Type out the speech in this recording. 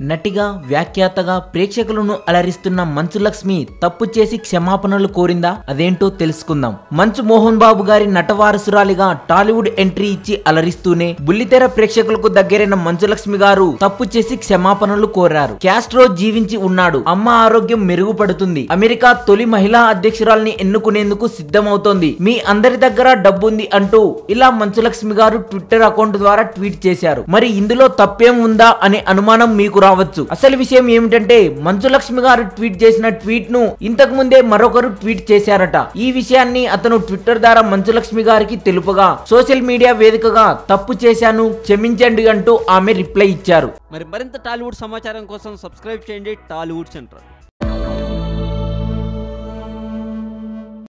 నటిగా వ్యాఖ్యాతగా ప్రేక్షకులను అలరిస్తున్న మంచు లక్ష్మి తప్పు చేసి క్షమాపణలు కోరిందా అదేంటో తెలుసుకుందాం మంచు మోహన్ బాబు గారి నటవారసురాలిగా టాలీవుడ్ ఎంట్రీ ఇచ్చి అలరిస్తూనే బుల్లితెర ప్రేక్షకులకు దగ్గరైన మంచు లక్ష్మి గారు తప్పు చేసి క్షమాపణలు కోరారు క్యాస్ట్రో జీవించి ఉన్నాడు అమ్మ ఆరోగ్యం మెరుగుపడుతుంది అమెరికా తొలి మహిళా అధ్యక్షురాల్ని ఎన్నుకునేందుకు సిద్ధమవుతోంది మీ అందరి దగ్గర డబ్బుంది అంటూ ఇలా మంచు లక్ష్మి గారు ట్విట్టర్ అకౌంట్ ద్వారా ట్వీట్ చేశారు మరి ఇందులో తప్పేం ఉందా అనే అనుమానం మీకు రావచ్చు అసలు విషయం ఏమిటంటే మంచు లక్ష్మి గారు ట్వీట్ చేసిన ట్వీట్ ను ఇంతకు ముందే మరొకరు ట్వీట్ చేశారట ఈ విషయాన్ని అతను ట్విట్టర్ ద్వారా మంచు లక్ష్మి గారికి తెలుపగా సోషల్ మీడియా వేదికగా తప్పు చేశాను క్షమించండి అంటూ ఆమె రిప్లై ఇచ్చారు మరి మరింత టాలీవుడ్ సమాచారం కోసం సబ్స్క్రైబ్ చేయండి టాలీవుడ్ సెంటర్